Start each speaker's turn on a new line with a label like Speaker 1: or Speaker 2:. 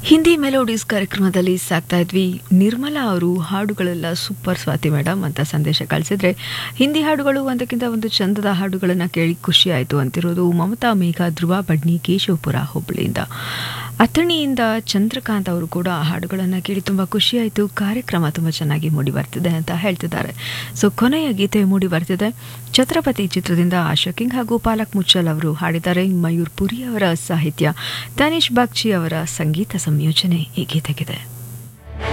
Speaker 1: Hindi melodies ಕಾರ್ಯಕ್ರಮದಲ್ಲಿ ಸಾಕ್ತಾ ಇದ್ವಿ ನಿರ್ಮಲಾ ಅವರು ಹಾಡುಗಳೆಲ್ಲ ಸೂಪರ್ ಸ್ವಾತಿ ಮೇಡಮ್ ಅಂತ ಸಂದೇಶ ಕಳಿಸಿದ್ರೆ ಹಿಂದಿ ಹಾಡುಗಳು ಒಂದಕ್ಕಿಂತ ಒಂದು ಚಂದದ ಹಾಡುಗಳನ್ನು ಕೇಳಿ ಖುಷಿ ಆಯಿತು ಅಂತಿರೋದು ಮಮತಾ ಮೇಘ ಧ್ರುವ ಬಡ್ನಿ ಕೇಶವಪುರ ಹುಬ್ಬಳ್ಳಿಯಿಂದ ಅಥಣಿಯಿಂದ ಚಂದ್ರಕಾಂತ್ ಅವರು ಕೂಡ ಆ ಹಾಡುಗಳನ್ನು ಕೇಳಿ ತುಂಬ ಖುಷಿಯಾಯಿತು ಕಾರ್ಯಕ್ರಮ ತುಂಬ ಚೆನ್ನಾಗಿ ಮೂಡಿ ಬರ್ತಿದೆ ಅಂತ ಹೇಳ್ತಿದ್ದಾರೆ ಸೊ ಕೊನೆಯ ಗೀತೆ ಮೂಡಿ ಬರ್ತಿದೆ ಛತ್ರಪತಿ ಚಿತ್ರದಿಂದ ಆಶಾ ಕಿಂಗ್ ಹಾಗೂ ಪಾಲಕ್ ಮುಚ್ಚಲ್ ಅವರು ಹಾಡಿದ್ದಾರೆ ಮಯೂರ್ ಪುರಿ ಅವರ ಸಾಹಿತ್ಯ ತನಿಷ್ ಬಾಗ್ಚಿ ಅವರ ಸಂಗೀತ ಸಂಯೋಜನೆ ಈ ಗೀತೆಗಿದೆ